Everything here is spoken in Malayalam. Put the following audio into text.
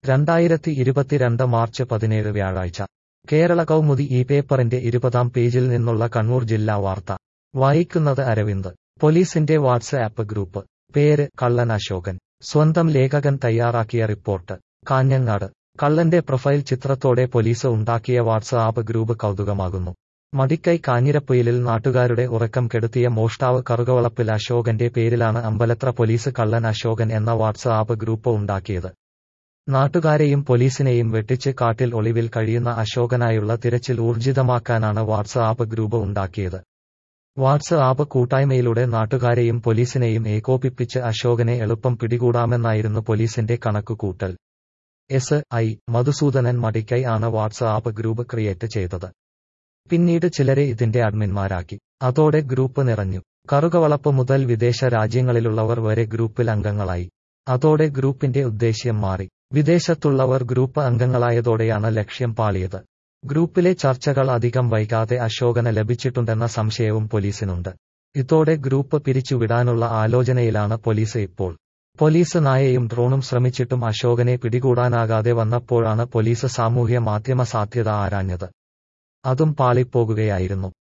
രണ്ടായിരത്തി ഇരുപത്തിരണ്ട് മാർച്ച് പതിനേഴ് വ്യാഴാഴ്ച കേരള കൗമുദി ഈ പേപ്പറിന്റെ ഇരുപതാം പേജിൽ നിന്നുള്ള കണ്ണൂർ ജില്ലാ വാർത്ത വായിക്കുന്നത് അരവിന്ദ് പോലീസിന്റെ വാട്സ് ആപ്പ് ഗ്രൂപ്പ് പേര് കള്ളൻ അശോകൻ സ്വന്തം ലേഖകൻ തയ്യാറാക്കിയ റിപ്പോർട്ട് കാഞ്ഞങ്ങാട് കള്ളന്റെ പ്രൊഫൈൽ ചിത്രത്തോടെ പോലീസ് ഉണ്ടാക്കിയ വാട്സ് ആപ്പ് ഗ്രൂപ്പ് കൗതുകമാകുന്നു മടിക്കൈ കാഞ്ഞിരപ്പൊയിലിൽ നാട്ടുകാരുടെ ഉറക്കം കെടുത്തിയ മോഷ്ടാവ് കറുകവളപ്പിൽ അശോകന്റെ പേരിലാണ് അമ്പലത്ര പോലീസ് കള്ളൻ അശോകൻ എന്ന വാട്സ് ആപ്പ് ഗ്രൂപ്പ് ഉണ്ടാക്കിയത് നാട്ടുകാരെയും പോലീസിനെയും വെട്ടിച്ച് കാട്ടിൽ ഒളിവിൽ കഴിയുന്ന അശോകനായുള്ള തിരച്ചിൽ ഊർജിതമാക്കാനാണ് വാട്സ് ആപ്പ് ഗ്രൂപ്പ് ഉണ്ടാക്കിയത് വാട്സ് ആപ്പ് കൂട്ടായ്മയിലൂടെ നാട്ടുകാരെയും പോലീസിനെയും ഏകോപിപ്പിച്ച് അശോകനെ എളുപ്പം പിടികൂടാമെന്നായിരുന്നു പോലീസിന്റെ കണക്കുകൂട്ടൽ എസ് ഐ മധുസൂദനൻ മടിക്കൈ ആണ് വാട്സ് ആപ്പ് ഗ്രൂപ്പ് ക്രിയേറ്റ് ചെയ്തത് പിന്നീട് ചിലരെ ഇതിന്റെ അഡ്മിന്മാരാക്കി അതോടെ ഗ്രൂപ്പ് നിറഞ്ഞു കറുകവളപ്പ് മുതൽ വിദേശ രാജ്യങ്ങളിലുള്ളവർ വരെ ഗ്രൂപ്പിൽ അംഗങ്ങളായി അതോടെ ഗ്രൂപ്പിന്റെ ഉദ്ദേശ്യം മാറി വിദേശത്തുള്ളവർ ഗ്രൂപ്പ് അംഗങ്ങളായതോടെയാണ് ലക്ഷ്യം പാളിയത് ഗ്രൂപ്പിലെ ചർച്ചകൾ അധികം വൈകാതെ അശോകന് ലഭിച്ചിട്ടുണ്ടെന്ന സംശയവും പോലീസിനുണ്ട് ഇതോടെ ഗ്രൂപ്പ് പിരിച്ചുവിടാനുള്ള ആലോചനയിലാണ് പോലീസ് ഇപ്പോൾ പോലീസ് നായയും ഡ്രോണും ശ്രമിച്ചിട്ടും അശോകനെ പിടികൂടാനാകാതെ വന്നപ്പോഴാണ് പോലീസ് സാമൂഹ്യ മാധ്യമ സാധ്യത ആരാഞ്ഞത് അതും പാളിപ്പോകുകയായിരുന്നു